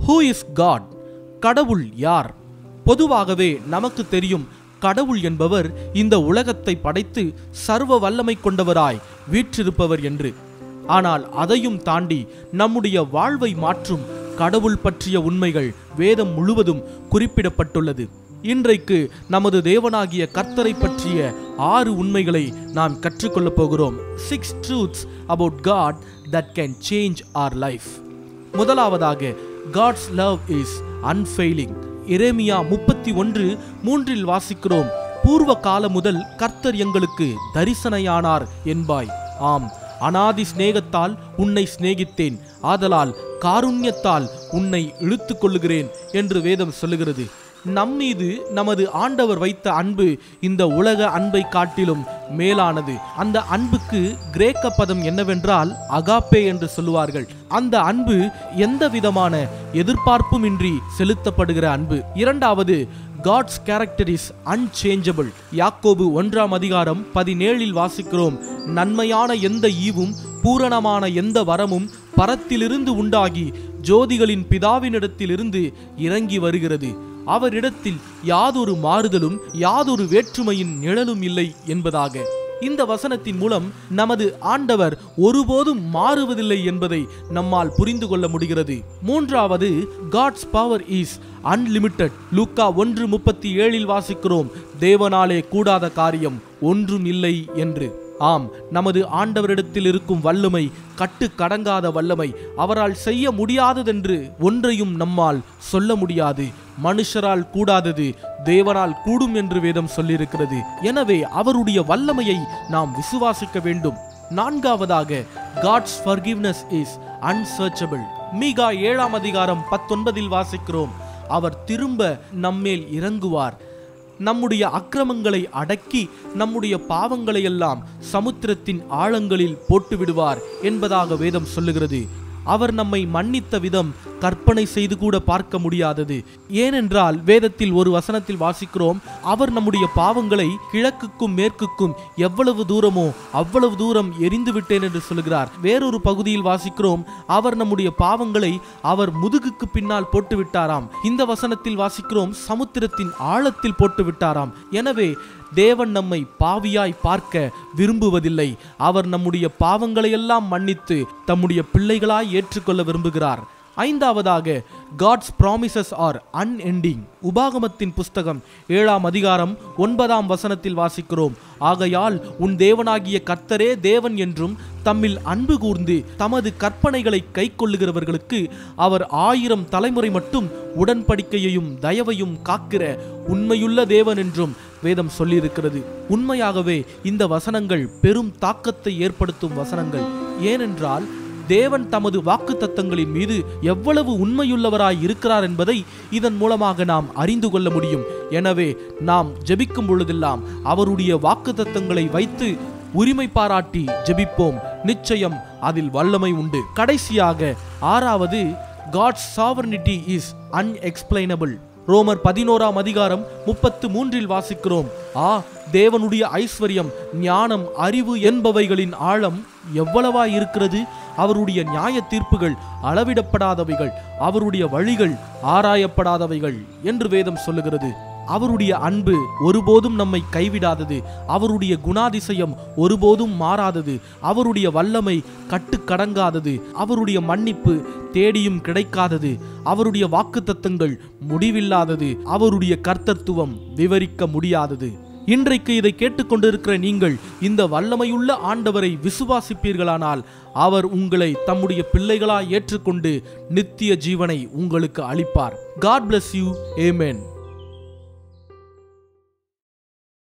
who is God கடவுள் யார் பொதுவாகவே நமக்கு தெரியும் கடவுள் என்பவர் இந்த உலகத்தை படைத்து சர்வ வல்லமை கொண்டவராய் வீற்றிருப்பவர் என்று ஆனால் அதையும் தாண்டி நம்முடைய வாழ்வை மாற்றும் கடவுள் பற்றிய உண்மைகள் வேதம் முழுவதும் குறிப்பிடப்பட்டுள்ளது இன்றைக்கு நமது தேவனாகிய கர்த்தரை பற்றிய ஆறு உண்மைகளை நாம் கற்றுக்கொள்ளப் போகிறோம் six truths about God that can change our life முதலாவதாக காட்ஸ் லவ் இஸ் அன்ஃபெயிலிங் எரேமியா முப்பத்தி ஒன்று மூன்றில் வாசிக்கிறோம் பூர்வ காலம் முதல் கர்த்தர் எங்களுக்கு தரிசனையானார் என்பாய் ஆம் அனாதி சிநேகத்தால் உன்னை சிநேகித்தேன் ஆதலால் காருண்யத்தால் உன்னை இழுத்துக் கொள்ளுகிறேன் என்று வேதம் சொல்லுகிறது நம்மீது நமது ஆண்டவர் வைத்த அன்பு இந்த உலக அன்பை காட்டிலும் மேலானது அந்த அன்புக்கு கிரேக்க பதம் என்னவென்றால் அகாப்பே என்று சொல்லுவார்கள் அந்த அன்பு எந்த விதமான எதிர்பார்ப்புமின்றி செலுத்தப்படுகிற அன்பு இரண்டாவது காட்ஸ் கேரக்டர் இஸ் அன்சேஞ்சபிள் யாக்கோபு ஒன்றாம் அதிகாரம் பதினேழில் வாசிக்கிறோம் நன்மையான எந்த ஈவும் பூரணமான எந்த வரமும் பரத்திலிருந்து உண்டாகி ஜோதிகளின் பிதாவினிடத்திலிருந்து இறங்கி வருகிறது அவரிடத்தில் யாதொரு மாறுதலும் யாதொரு வேற்றுமையின் நிழலும் இல்லை என்பதாக இந்த வசனத்தின் மூலம் நமது ஆண்டவர் ஒருபோதும் மாறுவதில்லை என்பதை நம்மால் புரிந்து கொள்ள முடிகிறது மூன்றாவது காட்ஸ் பவர் இஸ் அன்லிமிட்டெட் லூக்கா ஒன்று முப்பத்தி ஏழில் வாசிக்கிறோம் தேவனாலே கூடாத காரியம் ஒன்றும் இல்லை என்று ஆம் நமது ஆண்டவரிடத்தில் இருக்கும் வல்லமை கட்டு கடங்காத வல்லமை அவரால் செய்ய முடியாததென்று ஒன்றையும் நம்மால் சொல்ல முடியாது மனுஷரால் கூடாதது தேவனால் கூடும் என்று வேதம் சொல்லியிருக்கிறது எனவே அவருடைய வல்லமையை நாம் விசுவாசிக்க வேண்டும் நான்காவதாக காட்ஸ் ஃபர்கிவ்னஸ் இஸ் அன்சர்ச்சபிள் மீகா ஏழாம் அதிகாரம் பத்தொன்பதில் வாசிக்கிறோம் அவர் திரும்ப நம்மேல் இறங்குவார் நம்முடைய அக்கிரமங்களை அடக்கி நம்முடைய பாவங்களை எல்லாம் சமுத்திரத்தின் ஆழங்களில் போட்டு விடுவார் என்பதாக வேதம் சொல்லுகிறது அவர் நம்மை மன்னித்த விதம் கற்பனை செய்து கூட பார்க்க முடியாதது ஏனென்றால் வேதத்தில் ஒரு வசனத்தில் வாசிக்கிறோம் அவர் நம்முடைய பாவங்களை கிழக்குக்கும் மேற்குக்கும் எவ்வளவு தூரமோ அவ்வளவு தூரம் எரிந்து விட்டேன் என்று சொல்கிறார் வேறொரு பகுதியில் வாசிக்கிறோம் அவர் நம்முடைய பாவங்களை அவர் முதுகுக்கு பின்னால் போட்டு விட்டாராம் இந்த வசனத்தில் வாசிக்கிறோம் சமுத்திரத்தின் ஆழத்தில் போட்டு விட்டாராம் எனவே தேவன் நம்மை பாவியாய் பார்க்க விரும்புவதில்லை அவர் நம்முடைய பாவங்களையெல்லாம் மன்னித்து தம்முடைய பிள்ளைகளாய் ஏற்றுக்கொள்ள விரும்புகிறார் ஐந்தாவதாக காட்ஸ் ப்ராமிசஸ் ஆர் அன்எண்டிங் உபாகமத்தின் புஸ்தகம் ஏழாம் அதிகாரம் ஒன்பதாம் வசனத்தில் வாசிக்கிறோம் ஆகையால் உன் தேவனாகிய கர்த்தரே தேவன் என்றும் தம்மில் அன்பு கூர்ந்து தமது கற்பனைகளை கை கொள்ளுகிறவர்களுக்கு அவர் ஆயிரம் தலைமுறை மட்டும் உடன்படிக்கையையும் தயவையும் காக்கிற உண்மையுள்ள தேவன் என்றும் வேதம் சொல்லியிருக்கிறது உண்மையாகவே இந்த வசனங்கள் பெரும் தாக்கத்தை ஏற்படுத்தும் வசனங்கள் ஏனென்றால் தேவன் தமது வாக்கு தத்தங்களின் மீது எவ்வளவு உண்மையுள்ளவராய் இருக்கிறார் என்பதை இதன் மூலமாக நாம் அறிந்து கொள்ள முடியும் எனவே நாம் ஜெபிக்கும் பொழுதெல்லாம் அவருடைய வாக்கு தத்தங்களை வைத்து உரிமை பாராட்டி ஜெபிப்போம் நிச்சயம் அதில் வல்லமை உண்டு கடைசியாக ஆறாவது காட்ஸ் சாவர்னிட்டி இஸ் அன்எக்ஸ்பிளைனபிள் ரோமர் பதினோராம் அதிகாரம் முப்பத்து மூன்றில் வாசிக்கிறோம் ஆ தேவனுடைய ஐஸ்வர்யம் ஞானம் அறிவு என்பவைகளின் ஆழம் எவ்வளவா இருக்கிறது அவருடைய நியாய தீர்ப்புகள் அளவிடப்படாதவைகள் அவருடைய வழிகள் ஆராயப்படாதவைகள் என்று வேதம் சொல்லுகிறது அவருடைய அன்பு ஒருபோதும் நம்மை கைவிடாதது அவருடைய குணாதிசயம் ஒருபோதும் மாறாதது அவருடைய வல்லமை கட்டுக்கடங்காதது அவருடைய மன்னிப்பு தேடியும் கிடைக்காதது அவருடைய வாக்குத்தத்தங்கள் முடிவில்லாதது அவருடைய கர்த்தத்துவம் விவரிக்க முடியாதது இன்றைக்கு இதை கேட்டுக்கொண்டிருக்கிற நீங்கள் இந்த வல்லமையுள்ள ஆண்டவரை விசுவாசிப்பீர்களானால் அவர் உங்களை தம்முடைய பிள்ளைகளாய் ஏற்றுக்கொண்டு நித்திய ஜீவனை உங்களுக்கு அளிப்பார் காட் bless யூ ஏமேன்